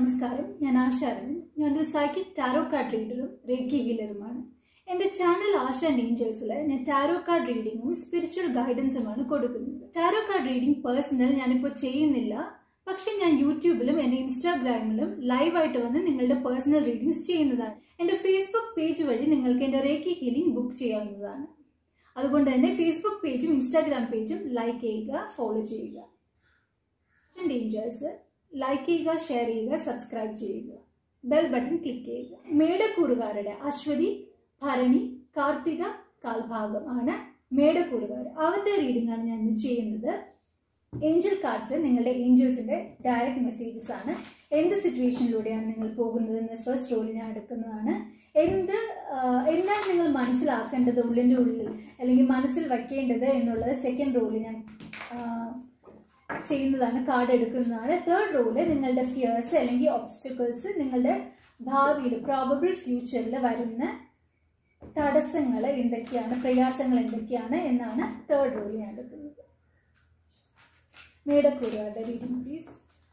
നമസ്കാരം ഞാൻ ആശാരൻ ഞാനൊരു സൈക്കിക് ടാരോ കാർഡ് റീഡറും റേക്കി ഹീലറുമാണ് എൻ്റെ ചാനൽ ആശ ഏഞ്ചൽസിൽ ഞാൻ ടാരോ കാർഡ് റീഡിങ്ങും സ്പിരിച്വൽ ഗൈഡൻസുമാണ് കൊടുക്കുന്നത് ടാരോ കാർഡ് റീഡിംഗ് പേഴ്സണൽ ഞാനിപ്പോൾ ചെയ്യുന്നില്ല പക്ഷെ ഞാൻ യൂട്യൂബിലും എൻ്റെ ഇൻസ്റ്റാഗ്രാമിലും ലൈവായിട്ട് വന്ന് നിങ്ങളുടെ പേഴ്സണൽ റീഡിങ്സ് ചെയ്യുന്നതാണ് എൻ്റെ ഫേസ്ബുക്ക് പേജ് വഴി നിങ്ങൾക്ക് എൻ്റെ റേക്കി ഹീലിംഗ് ബുക്ക് ചെയ്യാവുന്നതാണ് അതുകൊണ്ട് തന്നെ ഫേസ്ബുക്ക് പേജും ഇൻസ്റ്റാഗ്രാം പേജും ലൈക്ക് ചെയ്യുക ഫോളോ ചെയ്യുക ഏഞ്ചൽസ് ലൈക്ക് ചെയ്യുക ഷെയർ ചെയ്യുക സബ്സ്ക്രൈബ് ചെയ്യുക ബെൽ ബട്ടൺ ക്ലിക്ക് ചെയ്യുക മേടക്കൂറുകാരുടെ അശ്വതി ഭരണി കാർത്തിക കാൽഭാഗം ആണ് മേടക്കൂറുകാർ അവരുടെ റീഡിംഗ് ആണ് ഞാൻ ഇന്ന് ചെയ്യുന്നത് ഏഞ്ചൽ കാർഡ്സ് നിങ്ങളുടെ ഏഞ്ചൽസിന്റെ ഡയറക്റ്റ് മെസ്സേജസ് ആണ് എന്ത് സിറ്റുവേഷനിലൂടെയാണ് നിങ്ങൾ പോകുന്നത് എന്ന് ഫസ്റ്റ് റോളിൽ ഞാൻ എടുക്കുന്നതാണ് എന്ത് എന്താണ് നിങ്ങൾ മനസ്സിലാക്കേണ്ടത് ഉള്ളിൻ്റെ ഉള്ളിൽ അല്ലെങ്കിൽ മനസ്സിൽ വയ്ക്കേണ്ടത് എന്നുള്ളത് സെക്കൻഡ് റോളിൽ ഞാൻ ചെയ്യുന്നതാണ് കാർഡ് എടുക്കുന്നതാണ് തേർഡ് റോള് നിങ്ങളുടെ ഫിയേഴ്സ് അല്ലെങ്കിൽ ഒബ്സ്റ്റക്കിൾസ് നിങ്ങളുടെ ഭാവിയിൽ പ്രോബബിൾ ഫ്യൂച്ചറിൽ വരുന്ന തടസ്സങ്ങൾ എന്തൊക്കെയാണ് പ്രയാസങ്ങൾ എന്തൊക്കെയാണ് എന്നാണ് തേർഡ് റോൾ ഞാൻ എടുക്കുന്നത് മേടക്കൂറുകാരുടെ റീഡിംഗ് പ്ലീസ്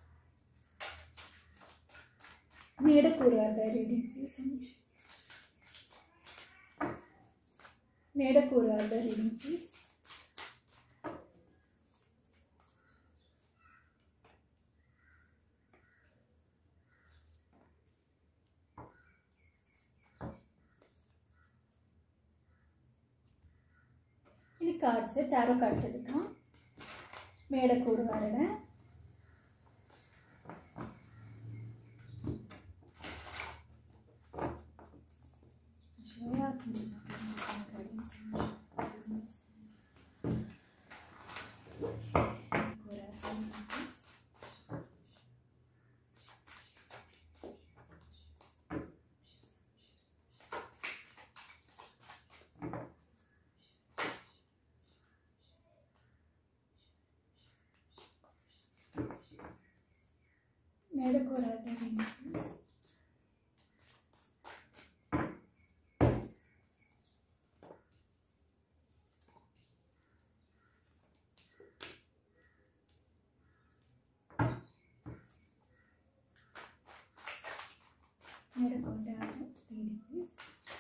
മേടക്കൂറുകാരുടെ റീഡിംഗ് പ്ലീസ് മേടക്കൂറുകാരുടെ റീഡിംഗ് പ്ലീസ് ഇനി കാർഡ്സ് ടാറോ കാർഡ്സ് എടുക്കാം മേടക്കൂറുകാരുടെ മേടക്കൂറുകാരുടെ പ്ലീസ് മേടക്കൂറുടെ റീഡിംഗ് പ്ലീസ്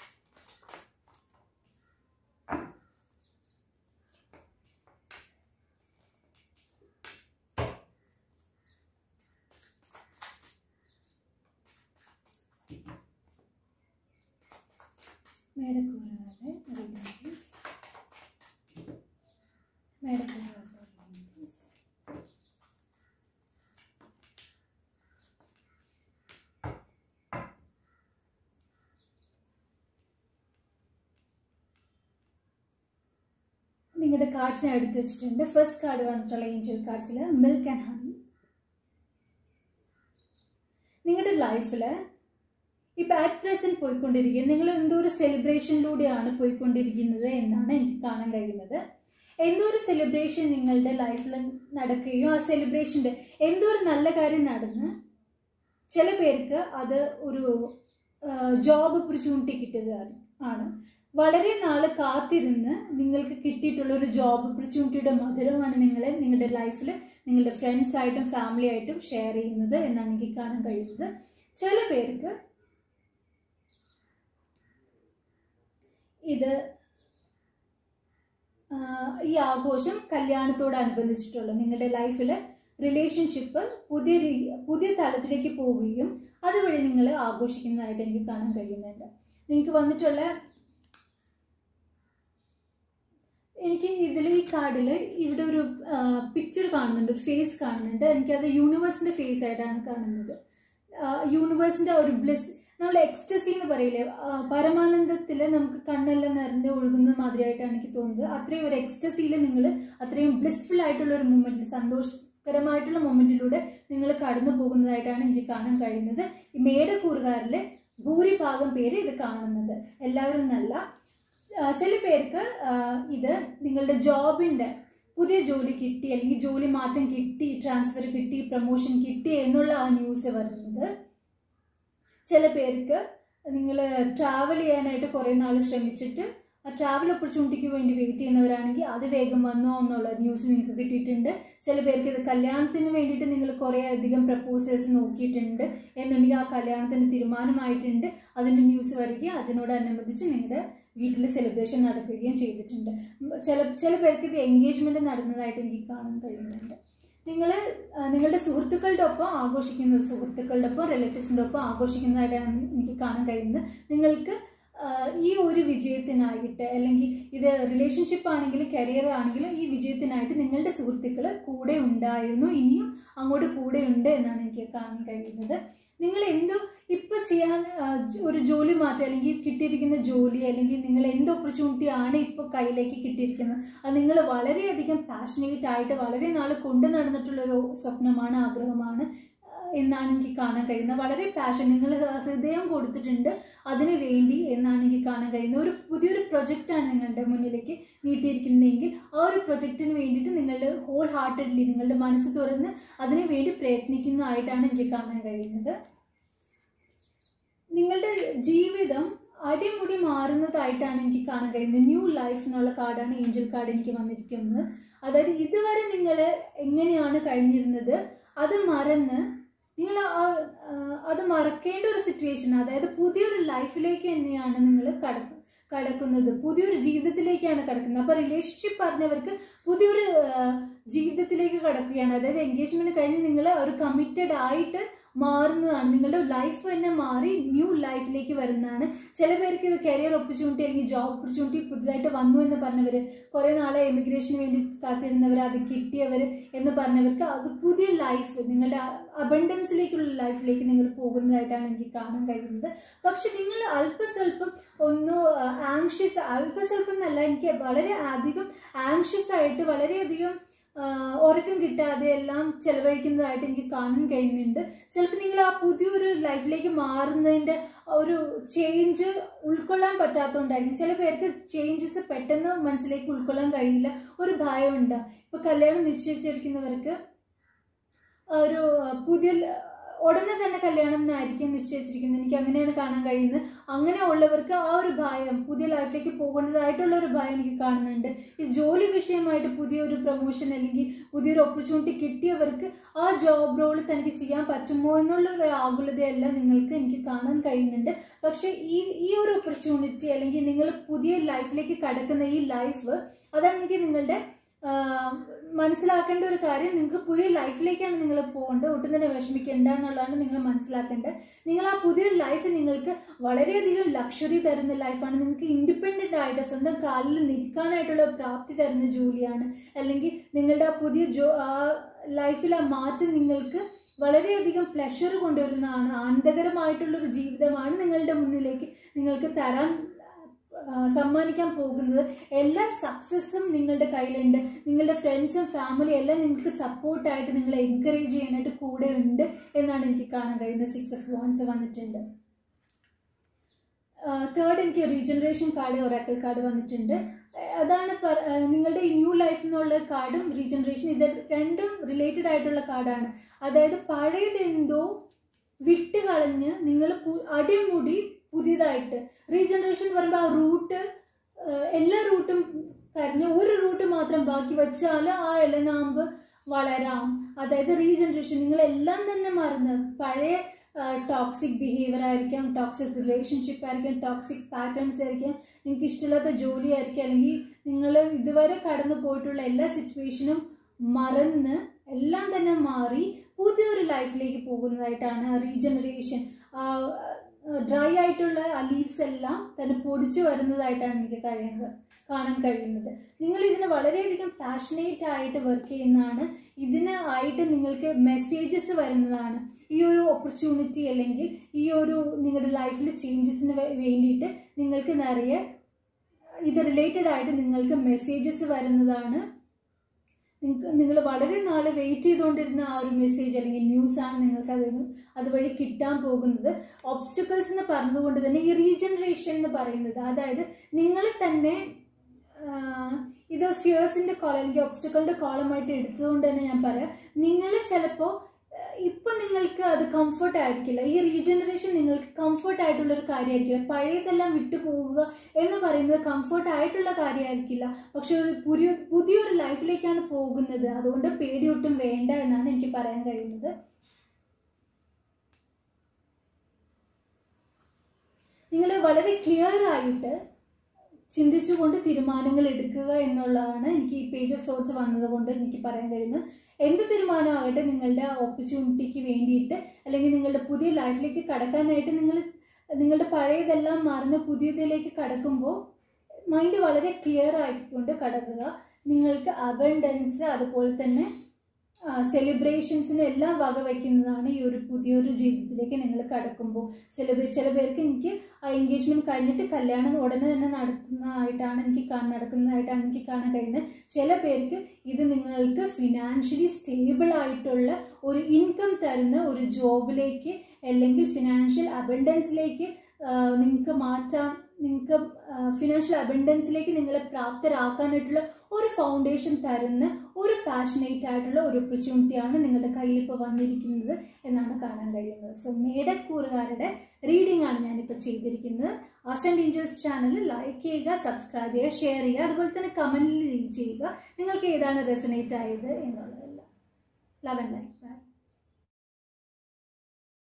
മേടക്കൂറുകാരുടെ റീഡിംഗ് പ്ലീസ് മേടക്കൂറുകാരുടെ റീഡിംഗ് പ്ലീസ് നിങ്ങളുടെ കാർഡ്സിനെ എടുത്ത് വെച്ചിട്ടുണ്ട് ഫസ്റ്റ് കാർഡ് വന്നിട്ടുള്ള ഏഞ്ചൽ കാർഡ്സിൽ മിൽക്ക് ആൻഡ് ഹണി നിങ്ങളുടെ ലൈഫിൽ ഇപ്പം അറ്റ് പ്രസൻറ്റ് പോയിക്കൊണ്ടിരിക്കുന്നത് നിങ്ങൾ എന്തോ ഒരു സെലിബ്രേഷനിലൂടെയാണ് പോയിക്കൊണ്ടിരിക്കുന്നത് എന്നാണ് എനിക്ക് കാണാൻ കഴിയുന്നത് എന്തോ ഒരു സെലിബ്രേഷൻ നിങ്ങളുടെ ലൈഫിൽ നടക്കുകയും ആ സെലിബ്രേഷൻ്റെ എന്തോ ഒരു നല്ല കാര്യം നടന്ന് ചില പേർക്ക് അത് ഒരു ജോബ് ഓപ്പർച്യൂണിറ്റി കിട്ടിയത് ആണ് വളരെ നാൾ കാത്തിരുന്ന് നിങ്ങൾക്ക് കിട്ടിയിട്ടുള്ള ഒരു ജോബ് ഓപ്പർച്യൂണിറ്റിയുടെ മധുരമാണ് നിങ്ങൾ നിങ്ങളുടെ ലൈഫിൽ നിങ്ങളുടെ ഫ്രണ്ട്സ് ആയിട്ടും ഫാമിലി ആയിട്ടും ഷെയർ ചെയ്യുന്നത് എന്നാണ് എനിക്ക് കാണാൻ കഴിയുന്നത് ചില പേർക്ക് ഇത് ഈ ആഘോഷം കല്യാണത്തോടനുബന്ധിച്ചിട്ടുള്ള നിങ്ങളുടെ ലൈഫിൽ റിലേഷൻഷിപ്പ് പുതിയ പുതിയ തലത്തിലേക്ക് പോവുകയും അതുവഴി നിങ്ങൾ ആഘോഷിക്കുന്നതായിട്ട് എനിക്ക് കാണാൻ കഴിയുന്നുണ്ട് നിങ്ങൾക്ക് വന്നിട്ടുള്ള എനിക്ക് ഇതിൽ ഈ കാർഡിൽ ഇവിടെ ഒരു പിക്ചർ കാണുന്നുണ്ട് ഒരു ഫേസ് കാണുന്നുണ്ട് എനിക്കത് യൂണിവേഴ്സിൻ്റെ ഫേസ് ആയിട്ടാണ് കാണുന്നത് യൂണിവേഴ്സിൻ്റെ ഒരു ബ്ലിസ് നമ്മൾ എക്സ്റ്റസി എന്ന് പറയില്ലേ പരമാനന്ദത്തിൽ നമുക്ക് കണ്ണെല്ലാം നിറഞ്ഞ് ഒഴുകുന്ന മാതിരിയായിട്ടാണ് എനിക്ക് തോന്നുന്നത് അത്രയും ഒരു എക്സ്റ്റസിയിൽ നിങ്ങൾ അത്രയും ബ്ലിസ്ഫുൾ ആയിട്ടുള്ള ഒരു മൊമെൻറ്റിൽ സന്തോഷകരമായിട്ടുള്ള മൊമെൻറ്റിലൂടെ നിങ്ങൾ കടന്നു പോകുന്നതായിട്ടാണ് എനിക്ക് കാണാൻ കഴിയുന്നത് ഈ മേടക്കൂറുകാരിൽ ഭൂരിഭാഗം പേര് ഇത് കാണുന്നത് എല്ലാവരും നല്ല ചില പേർക്ക് ഇത് നിങ്ങളുടെ ജോബിൻ്റെ പുതിയ ജോലി കിട്ടി അല്ലെങ്കിൽ ജോലി മാറ്റം കിട്ടി ട്രാൻസ്ഫർ കിട്ടി പ്രൊമോഷൻ കിട്ടി എന്നുള്ള ആ ന്യൂസ് വരുന്നത് ചില പേർക്ക് നിങ്ങൾ ട്രാവൽ ചെയ്യാനായിട്ട് കുറേ നാൾ ശ്രമിച്ചിട്ട് ആ ട്രാവൽ ഓപ്പർച്യൂണിറ്റിക്ക് വേണ്ടി വെയിറ്റ് ചെയ്യുന്നവരാണെങ്കിൽ അത് വേഗം വന്നോ എന്നുള്ള ന്യൂസ് നിങ്ങൾക്ക് കിട്ടിയിട്ടുണ്ട് ചില പേർക്ക് ഇത് കല്യാണത്തിന് വേണ്ടിയിട്ട് നിങ്ങൾ കുറേ അധികം പ്രപ്പോസൽസ് നോക്കിയിട്ടുണ്ട് എന്നുണ്ടെങ്കിൽ ആ കല്യാണത്തിന് തീരുമാനമായിട്ടുണ്ട് അതിൻ്റെ ന്യൂസ് വരികയും അതിനോടനുബന്ധിച്ച് നിങ്ങളുടെ വീട്ടിൽ സെലിബ്രേഷൻ നടക്കുകയും ചെയ്തിട്ടുണ്ട് ചില ചില പേർക്ക് ഇത് എൻഗേജ്മെൻറ്റ് നടന്നതായിട്ട് എനിക്ക് കാണാൻ കഴിയുന്നുണ്ട് നിങ്ങൾ നിങ്ങളുടെ സുഹൃത്തുക്കളുടെ ഒപ്പം ആഘോഷിക്കുന്നത് സുഹൃത്തുക്കളുടെ ഒപ്പം റിലേറ്റീവ്സിൻ്റെ ഒപ്പം ആഘോഷിക്കുന്നതായിട്ടാണ് എനിക്ക് കാണാൻ കഴിയുന്നത് നിങ്ങൾക്ക് ഈ ഒരു വിജയത്തിനായിട്ട് അല്ലെങ്കിൽ ഇത് റിലേഷൻഷിപ്പ് ആണെങ്കിലും കരിയർ ആണെങ്കിലും ഈ വിജയത്തിനായിട്ട് നിങ്ങളുടെ സുഹൃത്തുക്കൾ കൂടെ ഉണ്ടായിരുന്നു ഇനിയും അങ്ങോട്ട് കൂടെ ഉണ്ട് എന്നാണ് എനിക്ക് കാണാൻ കഴിയുന്നത് നിങ്ങൾ എന്തോ ഇപ്പോൾ ചെയ്യാൻ ഒരു ജോലി മാറ്റം അല്ലെങ്കിൽ കിട്ടിയിരിക്കുന്ന ജോലി അല്ലെങ്കിൽ നിങ്ങൾ എന്ത് ഓപ്പർച്യൂണിറ്റി ആണ് ഇപ്പോൾ കയ്യിലേക്ക് കിട്ടിയിരിക്കുന്നത് അത് നിങ്ങൾ വളരെയധികം പാഷനേറ്റ് ആയിട്ട് വളരെ നാൾ കൊണ്ടു നടന്നിട്ടുള്ളൊരു സ്വപ്നമാണ് ആഗ്രഹമാണ് എന്നാണ് എനിക്ക് കാണാൻ കഴിയുന്നത് വളരെ പാഷൻ നിങ്ങൾ ഹൃദയം കൊടുത്തിട്ടുണ്ട് അതിനു വേണ്ടി എന്നാണ് എനിക്ക് കാണാൻ കഴിയുന്നത് ഒരു പുതിയൊരു പ്രൊജക്റ്റാണ് നിങ്ങളുടെ മുന്നിലേക്ക് നീട്ടിയിരിക്കുന്നതെങ്കിൽ ആ ഒരു പ്രൊജക്റ്റിന് വേണ്ടിയിട്ട് നിങ്ങൾ ഹോൾ ഹാർട്ടഡ്ലി നിങ്ങളുടെ മനസ്സ് തുറന്ന് അതിനു വേണ്ടി പ്രയത്നിക്കുന്നതായിട്ടാണ് എനിക്ക് കാണാൻ കഴിയുന്നത് നിങ്ങളുടെ ജീവിതം അടിമുടി മാറുന്നതായിട്ടാണ് എനിക്ക് കാണാൻ കഴിയുന്നത് ന്യൂ ലൈഫ് എന്നുള്ള കാർഡാണ് ഏഞ്ചൽ കാർഡ് എനിക്ക് വന്നിരിക്കുന്നത് അതായത് ഇതുവരെ നിങ്ങൾ എങ്ങനെയാണ് കഴിഞ്ഞിരുന്നത് അത് മറന്ന് നിങ്ങൾ അത് മറക്കേണ്ട ഒരു സിറ്റുവേഷൻ അതായത് പുതിയൊരു ലൈഫിലേക്ക് തന്നെയാണ് നിങ്ങൾ കടക്കുന്നത് കടക്കുന്നത് പുതിയൊരു ജീവിതത്തിലേക്കാണ് കടക്കുന്നത് അപ്പോൾ റിലേഷൻഷിപ്പ് പറഞ്ഞവർക്ക് പുതിയൊരു ജീവിതത്തിലേക്ക് കടക്കുകയാണ് അതായത് എൻഗേജ്മെന്റ് കഴിഞ്ഞ് നിങ്ങൾ ഒരു കമ്മിറ്റഡ് ആയിട്ട് മാറുന്നതാണ് നിങ്ങളുടെ ലൈഫ് തന്നെ മാറി ന്യൂ ലൈഫിലേക്ക് വരുന്നതാണ് ചില പേർക്ക് ഇത് കരിയർ ഓപ്പർച്യൂണിറ്റി അല്ലെങ്കിൽ ജോബ് ഓപ്പർച്യൂണിറ്റി പുതുതായിട്ട് വന്നു എന്ന് പറഞ്ഞവർ കുറേ നാളെ എമിഗ്രേഷന് വേണ്ടി കാത്തിരുന്നവർ അത് കിട്ടിയവർ എന്ന് പറഞ്ഞവർക്ക് അത് പുതിയ ലൈഫ് നിങ്ങളുടെ അബണ്ടൻസിലേക്കുള്ള ലൈഫിലേക്ക് നിങ്ങൾ പോകുന്നതായിട്ടാണ് എനിക്ക് കാണാൻ കഴിയുന്നത് പക്ഷെ നിങ്ങൾ അല്പസ്വല്പം ഒന്ന് ആങ്ഷ്യസ് അല്പസ്വല്പം എന്നല്ല എനിക്ക് വളരെ അധികം ആങ്ഷ്യസ് ആയിട്ട് വളരെയധികം ഉറക്കം കിട്ടാതെ എല്ലാം ചെലവഴിക്കുന്നതായിട്ട് എനിക്ക് കാണാൻ കഴിയുന്നുണ്ട് ചിലപ്പോൾ നിങ്ങൾ ആ പുതിയൊരു ലൈഫിലേക്ക് മാറുന്നതിൻ്റെ ഒരു ചേഞ്ച് ഉൾക്കൊള്ളാൻ പറ്റാത്തതുകൊണ്ടായിരിക്കും ചില പേർക്ക് ചേഞ്ചസ് പെട്ടെന്ന് മനസ്സിലേക്ക് ഉൾക്കൊള്ളാൻ കഴിയില്ല ഒരു ഭയമുണ്ട് ഇപ്പോൾ കല്യാണം നിശ്ചയിച്ചിരിക്കുന്നവർക്ക് ഒരു പുതിയ ഉടനെ തന്നെ കല്യാണം എന്നായിരിക്കും നിശ്ചയിച്ചിരിക്കുന്നത് എനിക്ക് അങ്ങനെയാണ് കാണാൻ കഴിയുന്നത് അങ്ങനെ ഉള്ളവർക്ക് ആ ഒരു ഭയം പുതിയ ലൈഫിലേക്ക് പോകേണ്ടതായിട്ടുള്ള ഒരു ഭയം എനിക്ക് കാണുന്നുണ്ട് ഈ ജോലി വിഷയമായിട്ട് പുതിയൊരു പ്രൊമോഷൻ അല്ലെങ്കിൽ പുതിയൊരു ഓപ്പർച്യൂണിറ്റി കിട്ടിയവർക്ക് ആ ജോബ് റോൾ തനിക്ക് ചെയ്യാൻ പറ്റുമോ എന്നുള്ള ഒരു ആകുലതയെല്ലാം നിങ്ങൾക്ക് എനിക്ക് കാണാൻ കഴിയുന്നുണ്ട് പക്ഷേ ഈ ഈ ഒരു ഓപ്പർച്യൂണിറ്റി അല്ലെങ്കിൽ നിങ്ങൾ പുതിയ ലൈഫിലേക്ക് കടക്കുന്ന ഈ ലൈഫ് അതാണെങ്കിൽ നിങ്ങളുടെ മനസ്സിലാക്കേണ്ട ഒരു കാര്യം നിങ്ങൾക്ക് പുതിയ ലൈഫിലേക്കാണ് നിങ്ങൾ പോകേണ്ടത് ഒട്ടും തന്നെ വിഷമിക്കേണ്ട എന്നുള്ളതാണ് നിങ്ങൾ മനസ്സിലാക്കേണ്ടത് നിങ്ങൾ ആ പുതിയൊരു ലൈഫ് നിങ്ങൾക്ക് വളരെയധികം ലക്ഷറി തരുന്ന ലൈഫാണ് നിങ്ങൾക്ക് ഇൻഡിപെൻഡൻ്റ് ആയിട്ട് സ്വന്തം കാലിൽ നിൽക്കാനായിട്ടുള്ള പ്രാപ്തി തരുന്ന ജോലിയാണ് അല്ലെങ്കിൽ നിങ്ങളുടെ ആ പുതിയ ജോ ആ ലൈഫിൽ ആ മാറ്റം നിങ്ങൾക്ക് വളരെയധികം പ്ലഷർ കൊണ്ടുവരുന്നതാണ് ആനന്ദകരമായിട്ടുള്ളൊരു ജീവിതമാണ് നിങ്ങളുടെ മുന്നിലേക്ക് നിങ്ങൾക്ക് തരാൻ സമ്മാനിക്കാൻ പോകുന്നത് എല്ലാ സക്സസ്സും നിങ്ങളുടെ കയ്യിലുണ്ട് നിങ്ങളുടെ ഫ്രണ്ട്സും ഫാമിലി എല്ലാം നിങ്ങൾക്ക് സപ്പോർട്ടായിട്ട് നിങ്ങളെ എൻകറേജ് ചെയ്യാനായിട്ട് കൂടെ ഉണ്ട് എന്നാണ് എനിക്ക് കാണാൻ കഴിയുന്നത് സിക്സ് ഓഫ് വോൺസ് വന്നിട്ടുണ്ട് തേർഡ് എനിക്ക് റീജനറേഷൻ കാർഡ് ഒറാക്കൽ കാർഡ് വന്നിട്ടുണ്ട് അതാണ് നിങ്ങളുടെ ഈ ന്യൂ ലൈഫ് എന്നുള്ള കാർഡും റീജനറേഷൻ ഇത് രണ്ടും റിലേറ്റഡ് ആയിട്ടുള്ള കാർഡാണ് അതായത് പഴയതെന്തോ വിട്ട് കളഞ്ഞ് നിങ്ങൾ അടിമുടി പുതിയതായിട്ട് റീജനറേഷൻ എന്ന് പറയുമ്പോൾ ആ റൂട്ട് എല്ലാ റൂട്ടും കരിഞ്ഞ് ഒരു റൂട്ട് മാത്രം ബാക്കി വെച്ചാൽ ആ ഇലനാമ്പ് വളരാം അതായത് റീജനറേഷൻ നിങ്ങളെല്ലാം തന്നെ മറന്ന് പഴയ ടോക്സിക് ബിഹേവിയർ ആയിരിക്കാം ടോക്സിക് റിലേഷൻഷിപ്പ് ആയിരിക്കാം ടോക്സിക് പാറ്റേൺസ് ആയിരിക്കാം നിങ്ങൾക്ക് ഇഷ്ടമില്ലാത്ത ജോലി ആയിരിക്കും അല്ലെങ്കിൽ നിങ്ങൾ ഇതുവരെ കടന്നു പോയിട്ടുള്ള എല്ലാ സിറ്റുവേഷനും മറന്ന് എല്ലാം തന്നെ മാറി പുതിയൊരു ലൈഫിലേക്ക് പോകുന്നതായിട്ടാണ് റീജനറേഷൻ ഡ്രൈ ആയിട്ടുള്ള ആ ലീവ്സ് എല്ലാം തന്നെ പൊടിച്ചു വരുന്നതായിട്ടാണ് എനിക്ക് കഴിയുന്നത് കാണാൻ കഴിയുന്നത് നിങ്ങൾ ഇതിന് വളരെയധികം പാഷനേറ്റ് ആയിട്ട് വർക്ക് ചെയ്യുന്നതാണ് ഇതിന് ആയിട്ട് നിങ്ങൾക്ക് മെസ്സേജസ് വരുന്നതാണ് ഈ ഒരു ഓപ്പർച്യൂണിറ്റി അല്ലെങ്കിൽ ഈ ഒരു നിങ്ങളുടെ ലൈഫിൽ ചേഞ്ചസിന് വേണ്ടിയിട്ട് നിങ്ങൾക്ക് നിറയെ ഇത് റിലേറ്റഡ് ആയിട്ട് നിങ്ങൾക്ക് മെസ്സേജസ് വരുന്നതാണ് നിങ്ങൾക്ക് നിങ്ങൾ വളരെ നാൾ വെയിറ്റ് ചെയ്തുകൊണ്ടിരുന്ന ആ ഒരു മെസ്സേജ് അല്ലെങ്കിൽ ന്യൂസാണ് നിങ്ങൾക്ക് അതിൽ അതുവഴി കിട്ടാൻ പോകുന്നത് ഒബ്സ്റ്റക്കിൾസ് എന്ന് പറഞ്ഞതുകൊണ്ട് തന്നെ ഈ റീജനറേഷൻ എന്ന് പറയുന്നത് അതായത് നിങ്ങൾ തന്നെ ഇത് ഫിയേഴ്സിൻ്റെ കോളം അല്ലെങ്കിൽ ഒബ്സ്റ്റക്കിളിൻ്റെ കോളമായിട്ട് എടുത്തതുകൊണ്ട് തന്നെ ഞാൻ പറയാം നിങ്ങൾ ചിലപ്പോൾ ഇപ്പൊ നിങ്ങൾക്ക് അത് കംഫർട്ട് ആയിരിക്കില്ല ഈ റീജനറേഷൻ നിങ്ങൾക്ക് കംഫർട്ട് ആയിട്ടുള്ള ഒരു കാര്യമായിരിക്കില്ല പഴയതെല്ലാം വിട്ടു പോകുക എന്ന് പറയുന്നത് കംഫർട്ട് ആയിട്ടുള്ള കാര്യമായിരിക്കില്ല പക്ഷെ ഒരു പുതിയ പുതിയൊരു ലൈഫിലേക്കാണ് പോകുന്നത് അതുകൊണ്ട് പേടിയൊട്ടും വേണ്ട എന്നാണ് എനിക്ക് പറയാൻ കഴിയുന്നത് നിങ്ങൾ വളരെ ക്ലിയർ ആയിട്ട് ചിന്തിച്ചുകൊണ്ട് തീരുമാനങ്ങൾ എടുക്കുക എന്നുള്ളതാണ് എനിക്ക് ഈ പേജ് ഓഫ് സോഴ്സ് വന്നതുകൊണ്ട് എനിക്ക് പറയാൻ കഴിയുന്നത് എന്ത് തീരുമാനമാകട്ടെ നിങ്ങളുടെ ഓപ്പർച്യൂണിറ്റിക്ക് വേണ്ടിയിട്ട് അല്ലെങ്കിൽ നിങ്ങളുടെ പുതിയ ലൈഫിലേക്ക് കടക്കാനായിട്ട് നിങ്ങൾ നിങ്ങളുടെ പഴയതെല്ലാം മറന്ന് പുതിയതിലേക്ക് കടക്കുമ്പോൾ മൈൻഡ് വളരെ ക്ലിയർ ആയിക്കൊണ്ട് കടക്കുക നിങ്ങൾക്ക് അബൻഡൻസ് അതുപോലെ തന്നെ സെലിബ്രേഷൻസിന് എല്ലാം വകവയ്ക്കുന്നതാണ് ഈ ഒരു പുതിയൊരു ജീവിതത്തിലേക്ക് നിങ്ങൾ കടക്കുമ്പോൾ സെലിബ്രേറ്റ് ചില പേർക്ക് എനിക്ക് ആ എൻഗേജ്മെന്റ് കഴിഞ്ഞിട്ട് കല്യാണം ഉടനെ തന്നെ നടത്തുന്നതായിട്ടാണ് എനിക്ക് കാണാൻ നടക്കുന്നതായിട്ടാണ് എനിക്ക് കാണാൻ കഴിയുന്നത് ചില പേർക്ക് ഇത് നിങ്ങൾക്ക് ഫിനാൻഷ്യലി സ്റ്റേബിൾ ആയിട്ടുള്ള ഒരു ഇൻകം തരുന്ന ഒരു ജോബിലേക്ക് അല്ലെങ്കിൽ ഫിനാൻഷ്യൽ അബൻഡൻസിലേക്ക് നിങ്ങൾക്ക് മാറ്റാൻ നിങ്ങൾക്ക് ഫിനാൻഷ്യൽ അബൻഡൻസിലേക്ക് നിങ്ങളെ പ്രാപ്തരാക്കാനായിട്ടുള്ള ഒരു ഫൗണ്ടേഷൻ തരുന്ന ഒരു പാഷനേറ്റ് ആയിട്ടുള്ള ഒരു ഓപ്പർച്യൂണിറ്റിയാണ് നിങ്ങളുടെ കയ്യിൽ ഇപ്പോൾ വന്നിരിക്കുന്നത് എന്നാണ് കാണാൻ കഴിയുന്നത് സോ മേടക്കൂറുകാരുടെ റീഡിംഗ് ആണ് ഞാനിപ്പോൾ ചെയ്തിരിക്കുന്നത് ആശാൻ ഏഞ്ചൽസ് ചാനൽ ലൈക്ക് ചെയ്യുക സബ്സ്ക്രൈബ് ചെയ്യുക ഷെയർ ചെയ്യുക അതുപോലെ തന്നെ കമൻറ്റിൽ ചെയ്യുക നിങ്ങൾക്ക് ഏതാണ് റെസനേറ്റ് ആയത് എന്നുള്ളതെല്ലാം ലവ് ആൻഡ് ലൈഫ് ബൈ